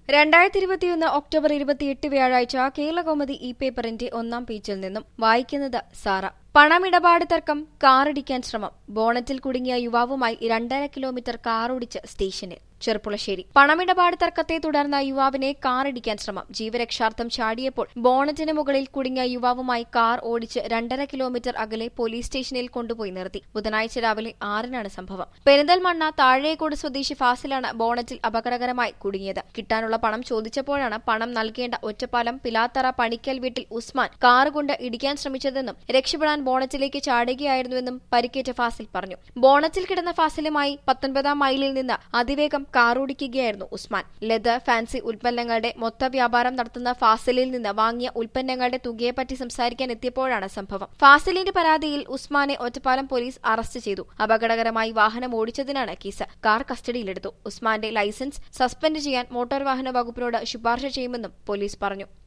രണ്ടായിരത്തി ഇരുപത്തിയൊന്ന് ഒക്ടോബർ ഇരുപത്തിയെട്ട് വ്യാഴാഴ്ച കേരളകൗമുദി ഇ പേപ്പറിന്റെ ഒന്നാം പേജിൽ നിന്നും വായിക്കുന്നത് സാറ പണമിടപാട് തർക്കം കാറിടിക്കാൻ ശ്രമം ബോണറ്റിൽ കുടുങ്ങിയ യുവാവുമായി രണ്ടര കിലോമീറ്റർ കാറോടിച്ച് സ്റ്റേഷനിൽ ചെറുപ്പുളശ്ശേരി പണമിടപാട് തർക്കത്തെ തുടർന്ന് യുവാവിനെ കാറിടിക്കാൻ ശ്രമം ജീവരക്ഷാർത്ഥം ചാടിയപ്പോൾ ബോണറ്റിന് മുകളിൽ കുടുങ്ങിയ യുവാവുമായി കാർ ഓടിച്ച് രണ്ടര കിലോമീറ്റർ അകലെ പോലീസ് സ്റ്റേഷനിൽ കൊണ്ടുപോയി നിർത്തി ബുധനാഴ്ച രാവിലെ ആറിനാണ് സംഭവം പെരിന്തൽമണ്ണ താഴേക്കോട് സ്വദേശി ഫാസിലാണ് ബോണറ്റിൽ അപകടകരമായി കുടുങ്ങിയത് കിട്ടാനുള്ള പണം ചോദിച്ചപ്പോഴാണ് പണം നൽകേണ്ട ഒറ്റപ്പാലം പിലാത്തറ പണിക്കൽ വീട്ടിൽ ഉസ്മാൻ കാർ കൊണ്ട് ഇടിക്കാൻ ശ്രമിച്ചതെന്നും രക്ഷപ്പെടാൻ ബോണറ്റിലേക്ക് ചാടുകയായിരുന്നുവെന്നും പരിക്കേറ്റ ഫാസിൽ പറഞ്ഞു ബോണറ്റിൽ കിടന്ന ഫാസിലുമായി പത്തൊൻപതാം മൈലിൽ നിന്ന് അതിവേഗം കാറോടിക്കുകയായിരുന്നു ഉസ്മാൻ ലെതർ ഫാൻസി ഉൽപ്പന്നങ്ങളുടെ മൊത്ത വ്യാപാരം നടത്തുന്ന ഫാസിലിൽ നിന്ന് വാങ്ങിയ ഉൽപ്പന്നങ്ങളുടെ തുകയെപ്പറ്റി സംസാരിക്കാൻ എത്തിയപ്പോഴാണ് സംഭവം ഫാസിലിന്റെ പരാതിയിൽ ഉസ്മാനെ ഒറ്റപ്പാലം പോലീസ് അറസ്റ്റ് ചെയ്തു അപകടകരമായി വാഹനം ഓടിച്ചതിനാണ് കേസ് കാർ കസ്റ്റഡിയിലെടുത്തു ഉസ്മാന്റെ ലൈസൻസ് സസ്പെൻഡ് ചെയ്യാൻ മോട്ടോർ വാഹന വകുപ്പിനോട് ശുപാർശ ചെയ്യുമെന്നും പോലീസ് പറഞ്ഞു